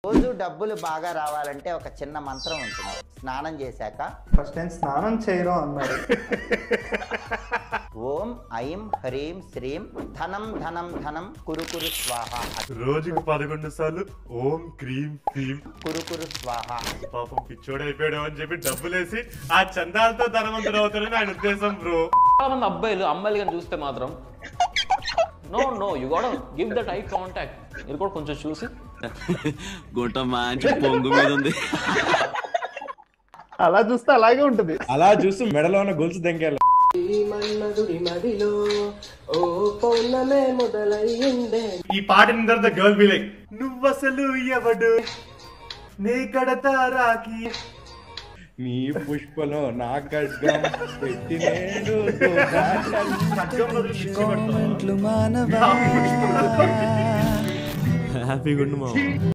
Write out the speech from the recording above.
రోజు డబ్బులు బాగా రావాలంటే ఒక చిన్న మంత్రం ఉంటుంది స్నానం చేశాక ఫస్ట్ టైం స్నానం చేయడం అన్నారు ఓం ఐం హ్రీం శ్రీం ధనం ధనం ధనం కురుకురు స్వాహ రోజుకు పదకొండు సార్లు ఓం క్రీం క్రీం కురుకురు స్వాహ పాపం పిచ్చోడు అయిపోయాడు అని చెప్పి డబ్బులేసి ఆ చందాలతో ధనవంతుడు అవుతాడని ఆయన ఉద్దేశం బ్రో చాలా మంది అబ్బాయిలు అమ్మాయిలు కానీ చూస్తే మాత్రం no no you got give that eye contact మీరు కూడా కొంచెం చూసి గుంట మంచి పొంగు మీద ఉంది అలా చూస్తే అలాగే ఉంటుంది అలా చూస్తూ మెడలో ఉన్న గొలుసు దెంగేయాలి ఈ పాట విన్న తర్వాత గర్ల్ బి లైక్ నువ్వసలు ఎవడు నే కడతా రాకి నీ పుష్పలో నా ఖడ్గం పెట్టి నేడు ఖడ్గంలో చూసి పిచ్చి పడతావా? హ్యాపీగా ఉండు మామ